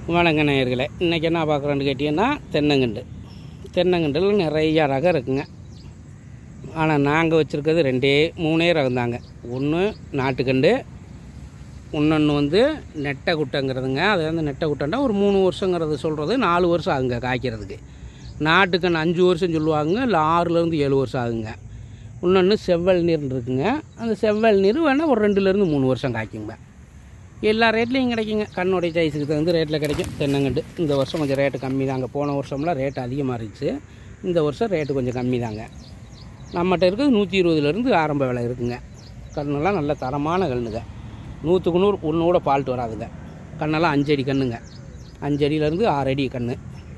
வணங்க நேயர்களே இன்றைக்கி என்ன பார்க்குறோன்னு கேட்டிங்கன்னா தென்னங்கண்டு தென்னங்கண்டில் நிறையா ரகம் இருக்குங்க ஆனால் நாங்கள் வச்சுருக்கிறது ரெண்டே மூணே ரகம் தாங்க ஒன்று நாட்டுக்கண்டு இன்னொன்று வந்து நெட்டை குட்டைங்கிறதுங்க அது வந்து நெட்டை குட்டைன்னா ஒரு மூணு வருஷங்கிறது சொல்கிறது நாலு வருஷம் ஆகுங்க காய்க்கிறதுக்கு நாட்டுக்கன்று அஞ்சு வருஷம் சொல்லுவாங்க இல்லை ஆறுலேருந்து ஏழு வருஷம் ஆகுங்க இன்னொன்று செவ்வல் நீர்னு இருக்குங்க அந்த செவ்வல் நீர் வேணால் ஒரு ரெண்டுலேருந்து மூணு வருஷம் காய்க்குங்க எல்லா ரேட்லேயும் கிடைக்குங்க கண்ணுடைய சைஸுக்கு தகுந்த ரேட்டில் கிடைக்கும் தென்னங்கண்டு இந்த வருஷம் கொஞ்சம் ரேட்டு கம்மி தாங்க போன வருஷம்லாம் ரேட்டு அதிகமாக இருந்துச்சு இந்த வருஷம் ரேட்டு கொஞ்சம் கம்மி தாங்க நம்மகிட்ட இருக்கிறது நூற்றி இருபதுலேருந்து ஆரம்ப விலை இருக்குங்க கண்ணெல்லாம் நல்ல தரமான கண்ணுங்க நூற்றுக்கு நூறு ஒன்று கூட பால்ட்டு வராதுங்க கண்ணெல்லாம் அஞ்சடி கண்ணுங்க அஞ்சடியிலேருந்து ஆறு அடி கண்ணு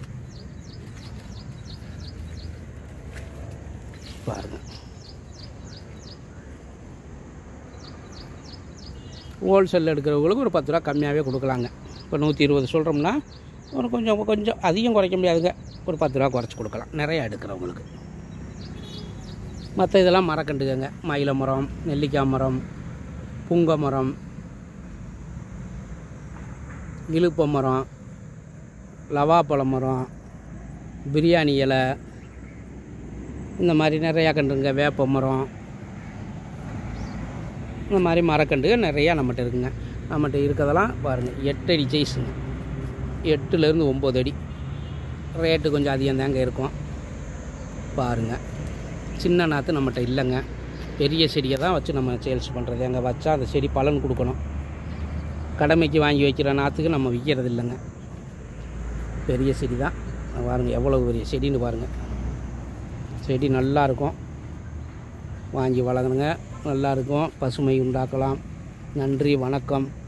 பாருங்கள் ஹோல்சேலில் எடுக்கிறவங்களுக்கு ஒரு பத்து ரூபா கம்மியாகவே கொடுக்கலாங்க இப்போ நூற்றி இருபது சொல்கிறோம்னா ஒரு கொஞ்சம் கொஞ்சம் அதிகம் குறைக்க முடியாதுங்க ஒரு பத்து ரூபா குறைச்சி கொடுக்கலாம் நிறையா எடுக்கிறவங்களுக்கு மற்ற இதெல்லாம் மரக்கண்டுக்கங்க மயில மரம் நெல்லிக்காய் மரம் புங்க மரம் இழுப்ப மரம் லவாப்பழ மரம் பிரியாணி இலை இந்த மாதிரி நிறையா கண்டுங்க வேப்ப மரம் இந்த மாதிரி மரக்கண்டுகள் நிறையா நம்மகிட்ட இருக்குங்க நம்மகிட்ட இருக்கிறதெல்லாம் பாருங்கள் எட்டு அடி சைஸுங்க எட்டுலேருந்து ஒம்பது அடி ரேட்டு கொஞ்சம் அதிகம் தாங்க இருக்கும் பாருங்கள் சின்ன நாற்று நம்மகிட்ட இல்லைங்க பெரிய செடியை தான் வச்சு நம்ம சேல்ஸ் பண்ணுறது அங்கே வச்சா அந்த செடி பலன் கொடுக்கணும் கடமைக்கு வாங்கி வைக்கிற நாற்றுக்கு நம்ம விற்கிறது இல்லைங்க பெரிய செடி தான் பாருங்கள் எவ்வளோ பெரிய செடின்னு பாருங்கள் செடி நல்லா இருக்கும் வாங்கி வளர்க்கணுங்க நல்லா இருக்கும் பசுமை உண்டாக்கலாம் நன்றி வணக்கம்